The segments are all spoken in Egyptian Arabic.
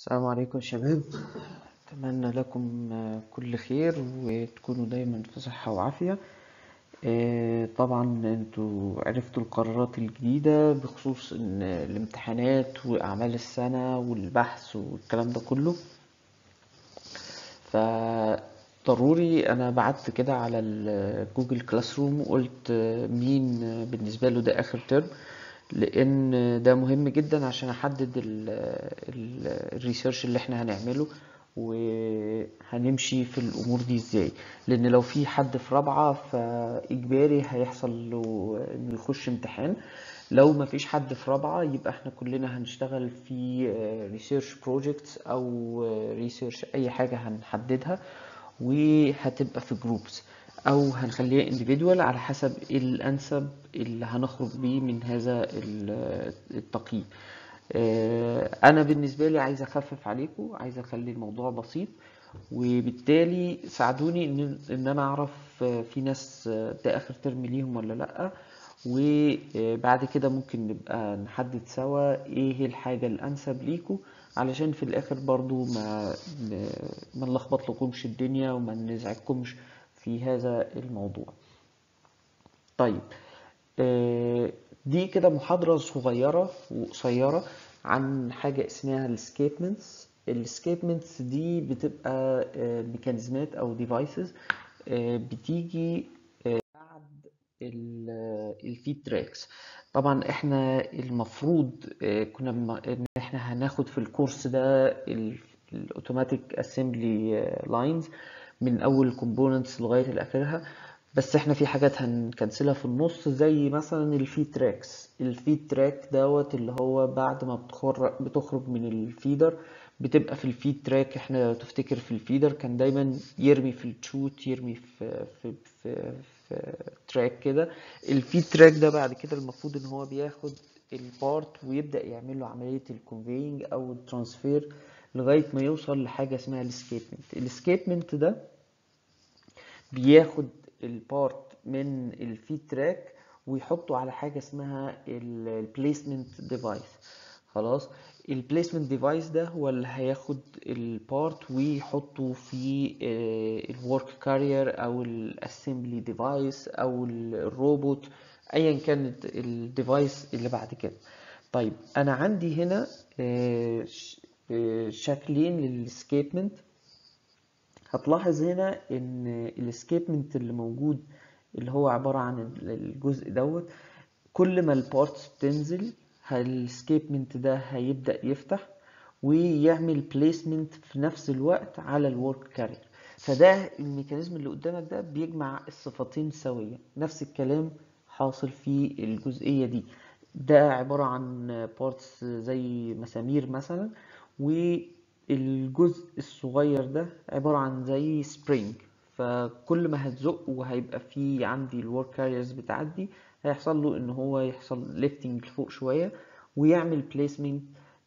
السلام عليكم شباب أتمنى لكم آه، كل خير وتكونوا دايما في صحة وعافية آه، طبعا انتوا عرفتوا القرارات الجديدة بخصوص ان الامتحانات وأعمال السنة والبحث والكلام ده كله فضروري انا بعت كده على الجوجل كلاس روم وقلت آه، مين آه، بالنسبة له ده اخر ترم لان ده مهم جدا عشان احدد ال- ال- الريسيرش اللي احنا هنعمله وهنمشي في الامور دي ازاي لان لو في حد في رابعة فاجباري هيحصل له انه يخش امتحان لو ما فيش حد في رابعة يبقى احنا كلنا هنشتغل في ريسيرش بروجكتس او ريسيرش اي حاجة هنحددها وهتبقى في جروبس او هنخليها individual على حسب إيه الانسب اللي هنخرج بيه من هذا ال- التقييم آه، انا بالنسبه لي عايز اخفف عليكم عايز اخلي الموضوع بسيط وبالتالي ساعدوني ان ان انا اعرف آه، في ناس آه، ده اخر ترم ليهم ولا لا وبعد كده ممكن نبقى نحدد سوا ايه الحاجه الانسب ليكم علشان في الاخر برضو ما ما نلخبط لكمش الدنيا وما نزعجكمش في هذا الموضوع طيب آه، دي كده محاضرة صغيرة وقصيرة عن حاجة اسمها السكيتمنتس السكيتمنتس دي بتبقى آه، ميكانيزمات أو ديفايسز بتيجي آه، بعد الفيد تراكس طبعا احنا المفروض آه، كنا بم- ان احنا هناخد في الكورس ده الاوتوماتيك اسمبلي لاينز من اول كومبوننتس لغايه لاخرها بس احنا في حاجات هنكنسلها في النص زي مثلا الفيد تراكس الفيد تراك دوت اللي هو بعد ما بتخرج بتخرج من الفيدر بتبقى في الفيد تراك احنا لو تفتكر في الفيدر كان دايما يرمي في التشوت يرمي في في في, في تراك كده الفيد تراك ده بعد كده المفروض ان هو بياخد البارت ويبدأ يعمل له عملية الكونفينج او الترانسفير لغاية ما يوصل لحاجة اسمها الاسكيبمنت الاسكيبمنت ده بياخد البارت من الفيد تراك ويحطه على حاجة اسمها البليسمنت ديفايس خلاص البليسمنت ديفايس ده هو اللي هياخد البارت ويحطه في الورك كارير او الاسمبلي ديفايس او الروبوت ايا كانت الديفايس اللي بعد كده طيب انا عندي هنا آه، ش- آه، شكلين للسكيتمنت هتلاحظ هنا ان الاسكيبمنت اللي موجود اللي هو عبارة عن ال- الجزء دوت كل ما البارتس بتنزل الاسكيبمنت ده هيبدأ يفتح ويعمل بليسمنت في نفس الوقت على الورك كارير فده الميكانيزم اللي قدامك ده بيجمع الصفتين سويا نفس الكلام حاصل في الجزئية دي ده عبارة عن بارتس زي مسامير مثلا والجزء الصغير ده عبارة عن زي سبرينج فكل ما هتزق وهيبقى في عندي الورك كاريرز بتعدي هيحصل له ان هو يحصل ليفتنج لفوق شوية ويعمل بليسمنت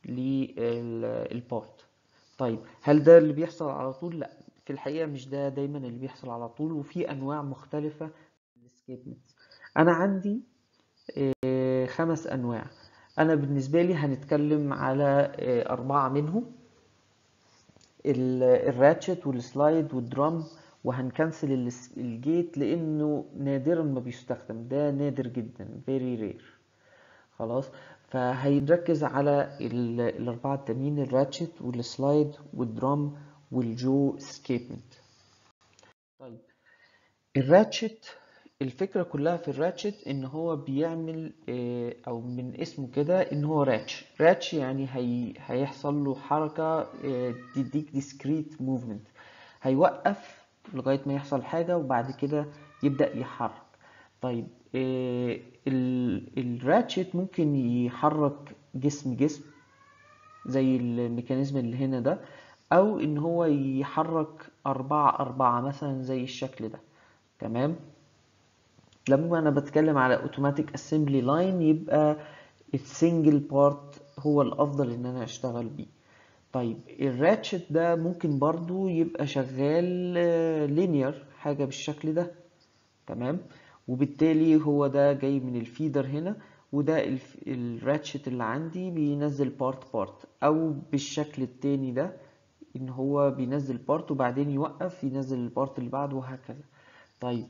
للبارت طيب هل ده اللي بيحصل على طول؟ لا في الحقيقة مش ده دايما اللي بيحصل على طول وفي انواع مختلفة للسكيتمنتس انا عندي آه، خمس انواع انا بالنسبة لي هنتكلم على آه، اربعة منهم ال- الراتشت والسلايد والدرام وهنكنسل الس- الجيت لانه نادرا ما بيستخدم ده نادر جدا very rare خلاص فهيركز على ال- الاربعه التانيين الراتشت والسلايد والدرام والجو سكيتمنت طيب الراتشت الفكرة كلها في الراتشت ان هو بيعمل آه، او من اسمه كده ان هو راتش راتش يعني هي هيحصل له حركة آه، تديك discrete movement هيوقف لغاية ما يحصل حاجة وبعد كده يبدأ يحرك طيب آه، ال- الراتشت ممكن يحرك جسم جسم زي الميكانيزم اللي هنا ده او ان هو يحرك اربعة اربعة مثلا زي الشكل ده تمام لما انا بتكلم على اوتوماتيك اسمبلي لاين يبقى السنجل بارت هو الافضل ان انا اشتغل بيه طيب الراتشت ده ممكن برضو يبقى شغال لينير حاجة بالشكل ده تمام وبالتالي هو ده جاي من الفيدر هنا وده الف- الراتشت اللي عندي بينزل بارت بارت او بالشكل التاني ده ان هو بينزل بارت وبعدين يوقف ينزل البارت اللي بعده وهكذا طيب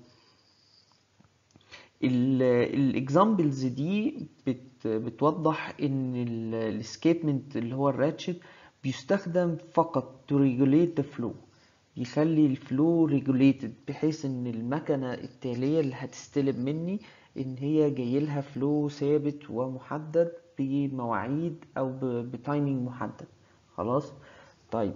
الاكزامبلز دي بت بتوضح ان الاسكيبمنت اللي هو الراتشت بيستخدم فقط to regulate the flow يخلي الفلو ريجوليتد بحيث ان المكنه التاليه اللي هتستلم مني ان هي جايلها فلو ثابت ومحدد بمواعيد او بتايمينج محدد خلاص طيب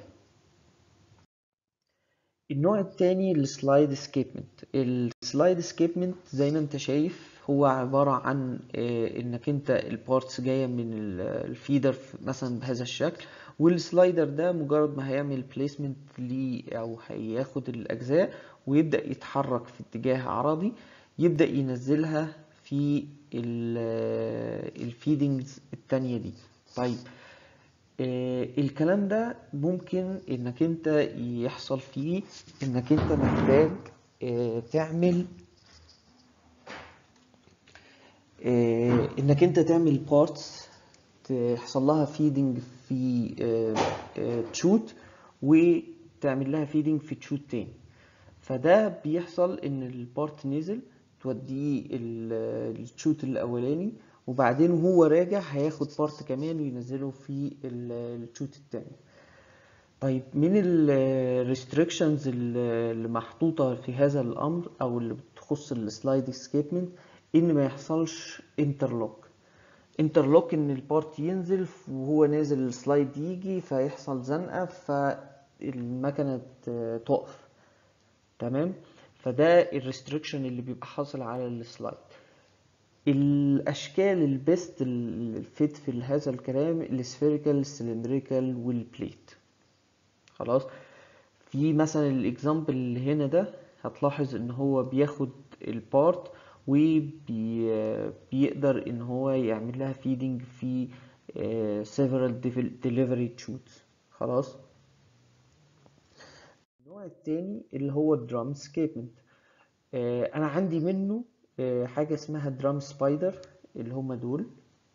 النوع التاني السلايد اسكيبمنت السلايد اسكيبمنت زي ما انت شايف هو عبارة عن آه، انك انت البارتس جاية من ال- الفيدر ف- مثلا بهذا الشكل والسلايدر ده مجرد ما هيعمل بليسمنت ليه او هياخد الاجزاء ويبدأ يتحرك في اتجاه عرضي يبدأ ينزلها في الفيدنجز التانية دي طيب آه، الكلام ده ممكن انك انت يحصل فيه انك انت محتاج آه، تعمل آه، انك انت تعمل بارتس تحصل لها فيدنج في تشوت وتعمل لها فيدنج في تشوت تاني فده بيحصل ان البارت نزل توديه ال- التشوت الاولاني وبعدين وهو راجع هياخد بارت كمان وينزله في ال- التشوت التاني طيب من ال restrictions اللي محطوطة في هذا الأمر أو اللي بتخص السلايد اسكيبمنت إن ما يحصلش انترلوك انترلوك إن البارت ينزل وهو نازل السلايد يجي فيحصل زنقة فالمكنة ت- تقف تمام فده الريستريكشن اللي بيبقى حاصل على السلايد الاشكال البيست الفيت في هذا الكلام السفيريكال السلندريكال والبليت خلاص في مثلا الاكزامبل اللي هنا ده هتلاحظ ان هو بياخد البارت وبيقدر ان هو يعمل لها فيدنج في آه، several delivery shoots خلاص النوع التاني اللي هو الدرام سكيبمنت انا عندي منه آه، حاجة اسمها درام سبايدر اللي هما دول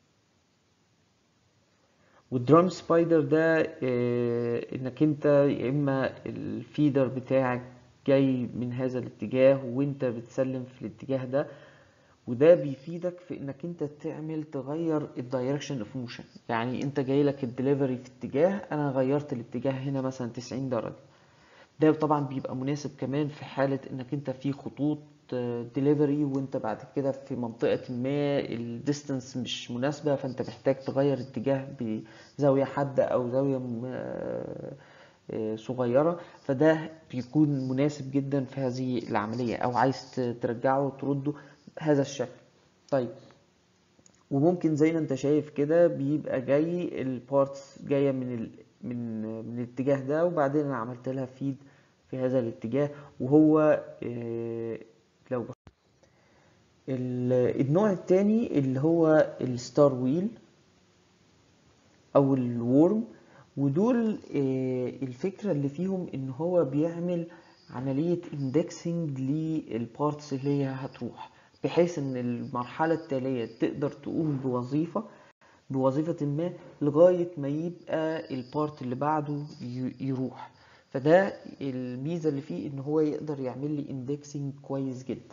والدرام سبايدر ده آه، انك انت يا اما الفيدر بتاعك جاي من هذا الاتجاه وانت بتسلم في الاتجاه ده وده بيفيدك في انك انت تعمل تغير الدايركشن اوف موشن يعني انت جاي لك الدليفري في اتجاه انا غيرت الاتجاه هنا مثلا 90 درجة ده طبعا بيبقى مناسب كمان في حالة انك انت في خطوط ديليفري وانت بعد كده في منطقة ما الديستنس مش مناسبة فانت محتاج تغير اتجاه بزاوية حادة او زاوية م- آه، آه، صغيرة فده بيكون مناسب جدا في هذه العملية او عايز ت- ترجعه وترده بهذا الشكل طيب وممكن زي ما انت شايف كده بيبقى جاي البارتس جاية من ال... من من الاتجاه ده وبعدين انا عملت لها فيد في هذا الاتجاه وهو آه، لو بص- ال- النوع التاني اللي هو الستار ويل او الورم ودول آه، الفكرة اللي فيهم ان هو بيعمل عملية اندكسنج للبارتس اللي هي هتروح بحيث ان المرحلة التالية تقدر تقوم بوظيفة بوظيفة ما لغاية ما يبقى البارت اللي بعده ي- يروح فده الميزة اللي فيه ان هو يقدر يعمل لي اندكسنج كويس جدا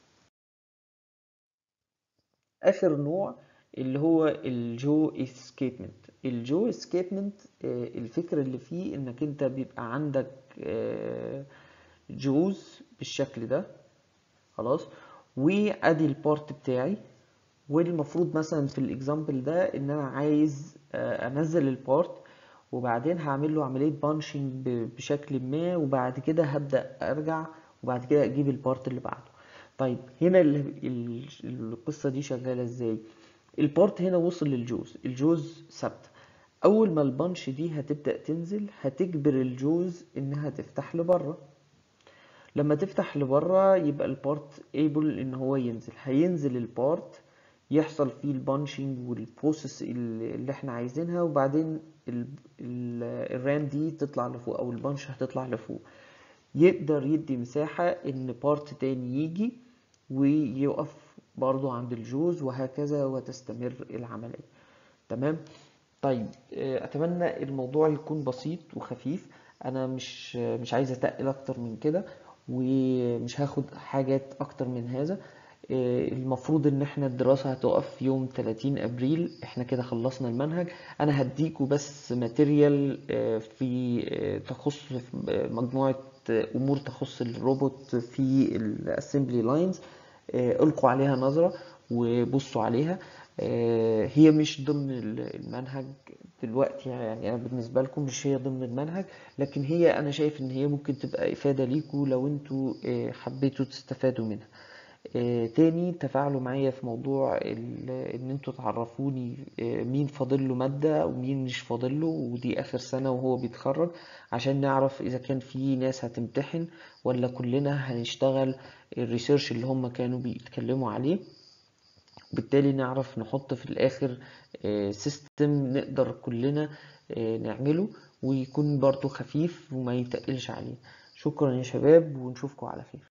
اخر نوع اللي هو الجو اسكيبمنت الجو اسكيبمنت الفكرة اللي فيه انك انت بيبقى عندك آه، جوز بالشكل ده خلاص وادي البارت بتاعي والمفروض مثلا في الاكزامبل ده ان انا عايز آه، انزل البارت وبعدين هعمل له عملية بانشنج بشكل ما وبعد كده هبدأ ارجع وبعد كده اجيب البارت اللي بعده طيب هنا ال- ال- القصة دي شغالة ازاي البارت هنا وصل للجوز الجوز ثابتة اول ما البانش دي هتبدأ تنزل هتجبر الجوز انها تفتح لبره لما تفتح لبره يبقى البارت ايبل ان هو ينزل هينزل البارت يحصل فيه البانشنج والبروسيس اللي اللي احنا عايزينها وبعدين ال- ال- الرام دي تطلع لفوق او البانش هتطلع لفوق يقدر يدي مساحة ان بارت تاني يجي ويقف برضو عند الجوز وهكذا وتستمر العملية تمام طيب آه، اتمنى الموضوع يكون بسيط وخفيف انا مش مش عايز اتقل اكتر من كده ومش هاخد حاجات اكتر من هذا آه، المفروض ان احنا الدراسة هتقف يوم 30 ابريل احنا كده خلصنا المنهج انا هديكوا بس ماتيريال في آه، تخص آه، مجموعة آه، امور تخص الروبوت في الاسمبلي لاينز القوا عليها نظرة وبصوا عليها آه، هي مش ضمن ال- المنهج دلوقتي يعني انا بالنسبه لكم مش هي ضمن المنهج لكن هي انا شايف ان هي ممكن تبقى افاده ليكم لو انتوا آه، حبيتوا تستفادوا منها آه، تاني تفاعلوا معايا في موضوع ال- ان انتوا تعرفوني آه، مين فاضل له مادة ومين مش فاضل له ودي اخر سنة وهو بيتخرج عشان نعرف اذا كان في ناس هتمتحن ولا كلنا هنشتغل الريسيرش اللي هم كانوا بيتكلموا عليه وبالتالي نعرف نحط في الآخر سيستم نقدر كلنا آه، نعمله ويكون برضو خفيف وما يتقلش عليه شكرا يا شباب ونشوفكم على خير